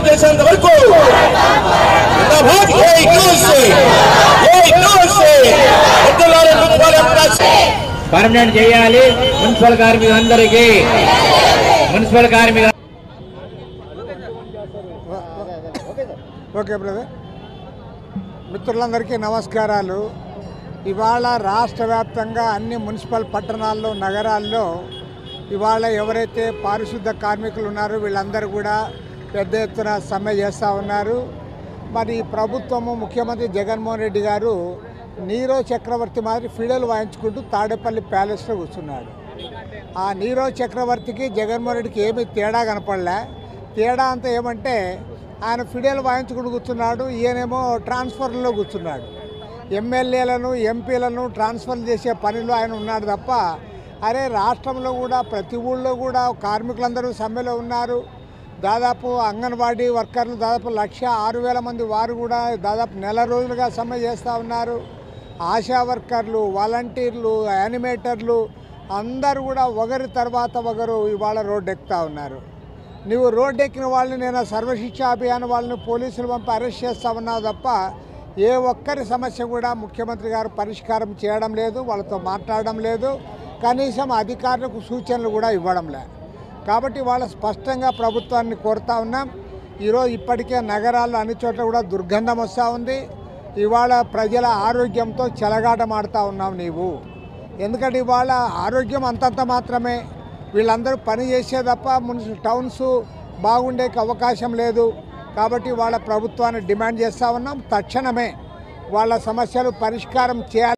చేసేంత వరకు జిందాబాద్ ఏ ఇగ్నోర్సే ఏ ఇగ్నోర్సే వడ్డలారే మున్సిపల్ ఎంప్లాయీస్ పర్మనెంట్ చేయాలి మున్సిపల్ కార్మికులందరికీ మున్సిపల్ కార్మికుల ఓకే బ్రదర్ మిత్రులందరికీ నమస్కారాలు ఇవాళ రాష్ట్ర వ్యాప్తంగా అన్ని మున్సిపల్ పట్టణాల్లో నగరాల్లో ఇవాళ ఎవరైతే పారిశుద్ధ కార్మికులు ఉన్నారో వీళ్ళందరూ కూడా పెద్ద ఎత్తున సమ్మె చేస్తూ ఉన్నారు మరి ప్రభుత్వము ముఖ్యమంత్రి జగన్మోహన్ రెడ్డి గారు నీరో చక్రవర్తి మాదిరి ఫిడల్ వాయించుకుంటూ తాడేపల్లి ప్యాలెస్లో కూర్చున్నాడు ఆ నీరో చక్రవర్తికి జగన్మోహన్ రెడ్డికి ఏమీ తేడా కనపడలే తేడా అంతా ఏమంటే ఆయన ఫిడేలు వాయించుకుని కూర్చున్నాడు ఈయనేమో ట్రాన్స్ఫర్లో కూర్చున్నాడు ఎమ్మెల్యేలను ఎంపీలను ట్రాన్స్ఫర్ చేసే పనిలో ఆయన ఉన్నాడు తప్ప అరే రాష్ట్రంలో కూడా ప్రతి ఊళ్ళో కూడా కార్మికులందరూ సమ్మెలో ఉన్నారు దాదాపు అంగన్వాడీ వర్కర్లు దాదాపు లక్ష ఆరు వేల మంది వారు కూడా దాదాపు నెల రోజులుగా సమ్మె చేస్తూ ఉన్నారు ఆశా వర్కర్లు వాలంటీర్లు యానిమేటర్లు అందరూ కూడా ఒకరి తర్వాత ఒకరు ఇవాళ రోడ్డు ఎక్కుతూ ఉన్నారు నువ్వు రోడ్డు ఎక్కిన వాళ్ళని నేను సర్వశిక్ష అభియాన్ వాళ్ళని పోలీసులు పంపి అరెస్ట్ చేస్తా ఉన్నావు తప్ప ఏ ఒక్కరి సమస్య కూడా ముఖ్యమంత్రి గారు పరిష్కారం చేయడం లేదు వాళ్ళతో మాట్లాడడం లేదు కనీసం అధికారులకు సూచనలు కూడా ఇవ్వడం లేదు కాబట్టి వాళ్ళ స్పష్టంగా ప్రభుత్వాన్ని కోరుతా ఉన్నాం ఈరోజు ఇప్పటికే నగరాల్లో అన్ని చోట్ల కూడా దుర్గంధం వస్తూ ఉంది ఇవాళ ప్రజల ఆరోగ్యంతో చెలగాటమాడుతూ ఉన్నావు నీవు ఎందుకంటే ఇవాళ ఆరోగ్యం అంతంత మాత్రమే వీళ్ళందరూ పని చేసే తప్ప మున్సి టౌన్స్ బాగుండేకి అవకాశం లేదు కాబట్టి వాళ్ళ ప్రభుత్వాన్ని డిమాండ్ చేస్తూ ఉన్నాం తక్షణమే వాళ్ళ సమస్యలు పరిష్కారం చేయాలి